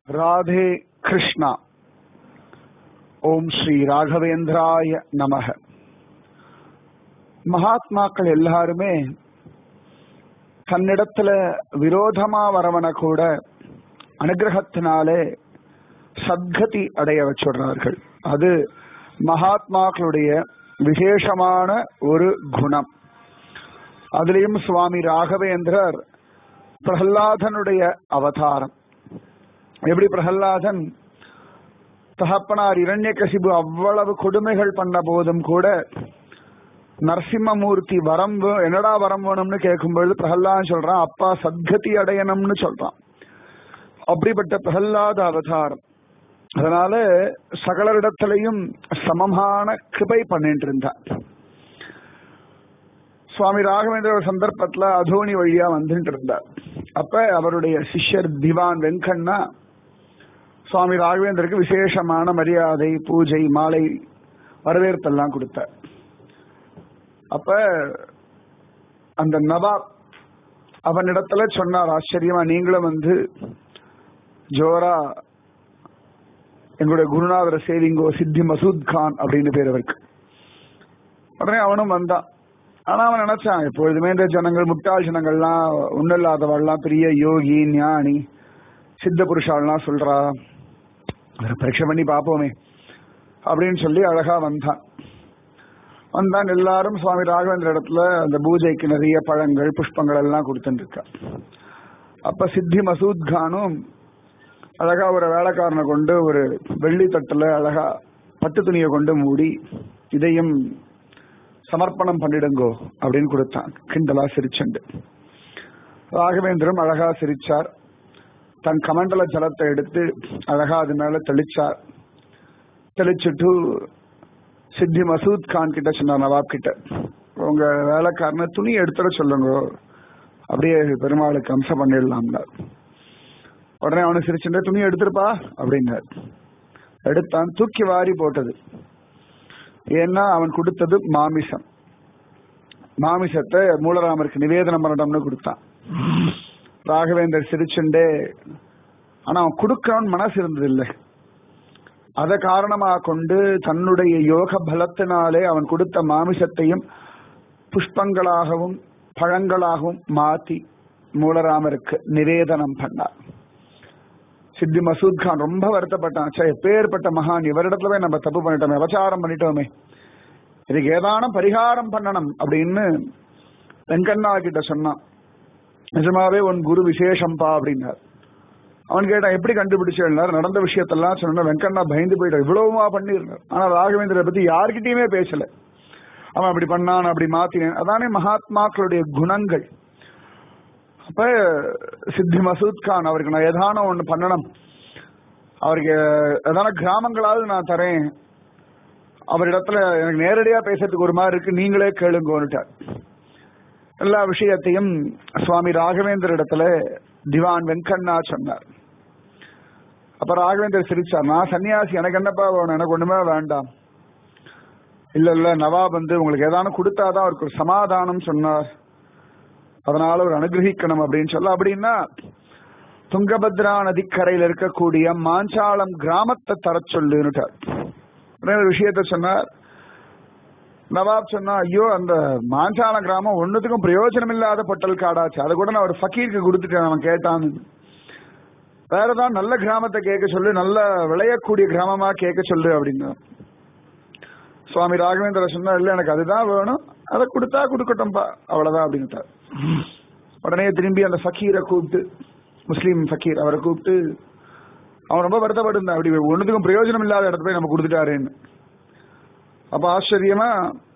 ராதே கிருஷ்ணா ஓம் ஸ்ரீ ராகவேந்திராய நமக மகாத்மாக்கள் எல்லாருமே தன்னிடத்துல விரோதமா வரவன கூட அனுகிரகத்தினாலே சத்கதி அடைய வச்சுடுறார்கள் அது மகாத்மாக்களுடைய விசேஷமான ஒரு குணம் அதுலயும் சுவாமி ராகவேந்திரர் பிரகலாதனுடைய அவதாரம் எப்படி பிரகலாதன் தகப்பனார் இரண்யகசிபு அவ்வளவு கொடுமைகள் பண்ண போதும் கூட நரசிம்மமூர்த்தி வரம் வே- என்னடா வரம் வேணும்னு கேட்கும்பொழுது பிரகலாதன் சொல்றான் அப்பா சத்கதி அடையணும்னு சொல்றான் அப்படிப்பட்ட பிரகலாத அவதாரம் அதனால சகலரிடத்திலையும் சமமான கிருபை பண்ணிட்டு இருந்தார் சுவாமி ராகவேந்திர ஒரு சந்தர்ப்பத்துல அதோனி வழியா வந்துட்டு இருந்தார் அப்ப அவருடைய சிஷ்யர் திவான் வெங்கண்ணா சுவாமி ராகவேந்தருக்கு விசேஷமான மரியாதை பூஜை மாலை வரவேற்பெல்லாம் கொடுத்தார் அப்ப அந்த நவாப் அவனிடத்துல சொன்னார் ஆச்சரியமா நீங்களும் வந்து ஜோரா எங்களுடைய குருநாதரை சேவிங்கோ சித்தி மசூத் கான் அப்படின்னு பேர் அவருக்கு உடனே அவனும் வந்தான் ஆனா அவன் நினைச்சான் எப்பொழுதுமே இந்த ஜனங்கள் முட்டாள் ஜனங்கள்லாம் ஒன்னில்லாதவாள்லாம் பெரிய யோகி ஞானி சித்த புருஷாள்லாம் சொல்றா அதை பரீட்சை பண்ணி பார்ப்போமே அப்படின்னு சொல்லி அழகா வந்தான் வந்தான் எல்லாரும் சுவாமி ராகவேந்திர இடத்துல அந்த பூஜைக்கு நிறைய பழங்கள் புஷ்பங்கள் எல்லாம் கொடுத்துட்டு இருக்கா அப்ப சித்தி மசூத் கானும் அழகா ஒரு வேலைக்காரனை கொண்டு ஒரு வெள்ளி தட்டுல அழகா பட்டு துணியை கொண்டு மூடி இதையும் சமர்ப்பணம் பண்ணிடுங்கோ அப்படின்னு கொடுத்தான் கிண்டலா சிரிச்சுண்டு ராகவேந்திரம் அழகா சிரிச்சார் தன் கமண்டல ஜலத்தை எடுத்து அழகா அது மேல தெளிச்சார் தெளிச்சுட்டு சித்தி மசூத் கான் கிட்ட சொன்னார் நவாப் கிட்ட உங்க வேலைக்காரனை துணி எடுத்துட சொல்லுங்க அப்படியே பெருமாளுக்கு அம்சம் பண்ணிடலாம்னார் உடனே அவனு சிரிச்சுட்டு துணி எடுத்துருப்பா அப்படின்னார் எடுத்தான் தூக்கி வாரி போட்டது ஏன்னா அவன் கொடுத்தது மாமிசம் மாமிசத்தை மூலராமருக்கு நிவேதனம் பண்ணணும்னு கொடுத்தான் ராகவேந்தர் சிரிச்சுண்டே ஆனா அவன் கொடுக்கவன் மனசு இருந்தது இல்லை அதை காரணமா கொண்டு தன்னுடைய யோக பலத்தினாலே அவன் கொடுத்த மாமிசத்தையும் புஷ்பங்களாகவும் பழங்களாகவும் மாத்தி மூலராமருக்கு நிவேதனம் பண்ணார் சித்தி மசூத் கான் ரொம்ப வருத்தப்பட்டான் சே எப்பேற்பட்ட மகான் இவரிடத்துல போய் நம்ம தப்பு பண்ணிட்டோமே அபச்சாரம் பண்ணிட்டோமே இதுக்கு ஏதானும் பரிகாரம் பண்ணணும் அப்படின்னு வெங்கண்ணா கிட்ட சொன்னான் நிஜமாவே உன் குரு விசேஷம்பா அப்படின்னார் அவன் கேட்டான் எப்படி கண்டுபிடிச்சார் நடந்த விஷயத்தெல்லாம் சொன்ன வெங்கண்ணா பயந்து போயிட்டான் இவ்வளவுமா பண்ணிருந்தார் ஆனா ராகவேந்திர பத்தி யார்கிட்டயுமே பேசல அவன் அப்படி பண்ணான் அப்படி மாத்தினேன் அதானே மகாத்மாக்களுடைய குணங்கள் அப்ப சித்தி மசூத் கான் அவருக்கு நான் ஏதான ஒண்ணு பண்ணணும் அவருக்கு ஏதான கிராமங்களாவது நான் தரேன் அவரிடத்துல எனக்கு நேரடியா பேசுறதுக்கு ஒரு மாதிரி இருக்கு நீங்களே கேளுங்கன்னுட்டார் எல்லா விஷயத்தையும் சுவாமி ராகவேந்தர் இடத்துல திவான் வெங்கண்ணா சொன்னார் அப்ப ராகவேந்தர் சிரிச்சார் நான் சன்னியாசி எனக்கு என்னப்பா வேணும் எனக்கு ஒண்ணுமே வேண்டாம் இல்ல இல்ல நவாப் வந்து உங்களுக்கு ஏதானும் கொடுத்தாதான் அவருக்கு ஒரு சமாதானம் சொன்னார் அதனால ஒரு அனுகிரகிக்கணும் அப்படின்னு சொல்ல அப்படின்னா துங்கபத்ரா நதிக்கரையில் இருக்கக்கூடிய மாஞ்சாலம் கிராமத்தை தர சொல்லுன்னுட்டார் உடனே ஒரு விஷயத்த சொன்னார் நவாப் சொன்னா ஐயோ அந்த மாஞ்சாலம் கிராமம் ஒன்னுத்துக்கும் பிரயோஜனம் இல்லாத பொட்டல் காடாச்சு அதை கூட நான் ஒரு ஃபக்கீருக்கு கொடுத்துட்டேன் அவன் கேட்டான் வேற ஏதாவது நல்ல கிராமத்தை கேட்க சொல்லு நல்ல விளையக்கூடிய கிராமமா கேட்க சொல்லு அப்படின்னா சுவாமி ராகவேந்திர சொன்னா இல்ல எனக்கு அதுதான் வேணும் அதை கொடுத்தா கொடுக்கட்டும்பா அவ்வளவுதான் அப்படின்ட்டார் உடனே திரும்பி அந்த ஃபக்கீரை கூப்பிட்டு முஸ்லீம் ஃபக்கீர் அவரை கூப்பிட்டு அவன் ரொம்ப வருத்தப்பட்டிருந்தான் அப்படி ஒன்றுத்துக்கும் பிரயோஜனம் இல்லாத இடத்த போய் நம்ம கொடுத்துட்டாருன்னு அப்ப ஆச்சரியமா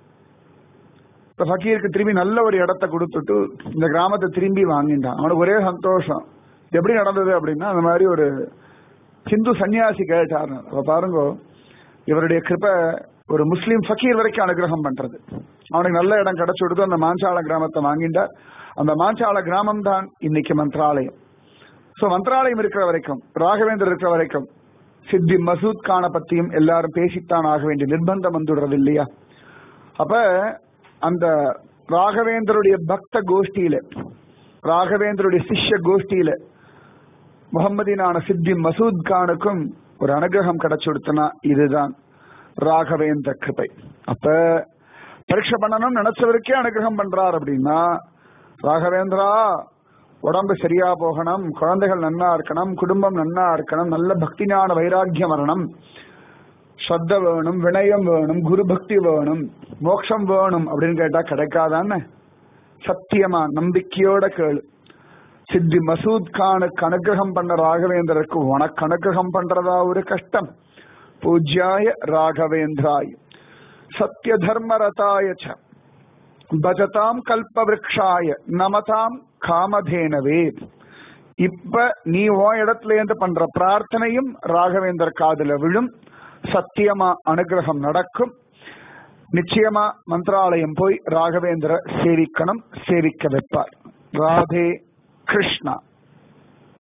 இந்த ஃபக்கீருக்கு திரும்பி நல்ல ஒரு இடத்த கொடுத்துட்டு இந்த கிராமத்தை திரும்பி வாங்கிட்டான் அவனுக்கு ஒரே சந்தோஷம் எப்படி நடந்தது அப்படின்னா அந்த மாதிரி ஒரு ஹிந்து சன்னியாசி கேட்டார் அப்ப பாருங்க இவருடைய கிருப்பை ஒரு முஸ்லீம் ஃபக்கீர் வரைக்கும் அனுகிரகம் பண்றது அவனுக்கு நல்ல இடம் கிடைச்சு கொடுத்து அந்த மாஞ்சால கிராமத்தை வாங்கிட்டார் அந்த மாஞ்சால கிராமம் தான் இன்னைக்கு மந்த்ராலயம் சோ மந்த்ராலயம் இருக்கிற வரைக்கும் ராகவேந்தர் இருக்கிற வரைக்கும் சித்தி மசூத் கான பத்தியும் எல்லாரும் பேசித்தான் ஆக வேண்டிய நிர்பந்தம் வந்துடுறது இல்லையா அப்ப அந்த ராகவேந்தருடைய பக்த கோஷ்டியில ராகவேந்தருடைய சிஷ்ய கோஷ்டியில முகம்மதினான சித்தி மசூத் கானுக்கும் ஒரு அனுகிரகம் கிடைச்சுடுத்துனா இதுதான் ராகவேந்திர கிருபை அப்ப பரீட்சை பண்ணணும்னு நினைச்சவருக்கே அனுகிரகம் பண்றார் அப்படின்னா ராகவேந்திரா உடம்பு சரியா போகணும் குழந்தைகள் நன்னா இருக்கணும் குடும்பம் நன்னா இருக்கணும் நல்ல பக்தி ஞான வைராக்கியம் வரணும் ஸ்ரத்த வேணும் வினயம் வேணும் குரு பக்தி வேணும் மோட்சம் வேணும் அப்படின்னு கேட்டா கிடைக்காதானே சத்தியமா நம்பிக்கையோட கேளு சித்தி மசூத் கானுக்கு அனுகிரகம் பண்ண ராகவேந்திரருக்கு உனக்கு அனுகிரகம் பண்றதா ஒரு கஷ்டம் பூஜ்யாய ராகவேந்திராய் சத்ய தர்மரதாய ச பஜதாம் கல்பவிருக்ஷாய நமதாம் காமதேனவே இப்ப நீ உன் இடத்துல இருந்து பண்ற பிரார்த்தனையும் ராகவேந்தர் காதுல விழும் சத்தியமா அனுகிரகம் நடக்கும் நிச்சயமா மந்திராலயம் போய் ராகவேந்திர சேவிக்கணும் சேவிக்க வைப்பார் ராதே கிருஷ்ணா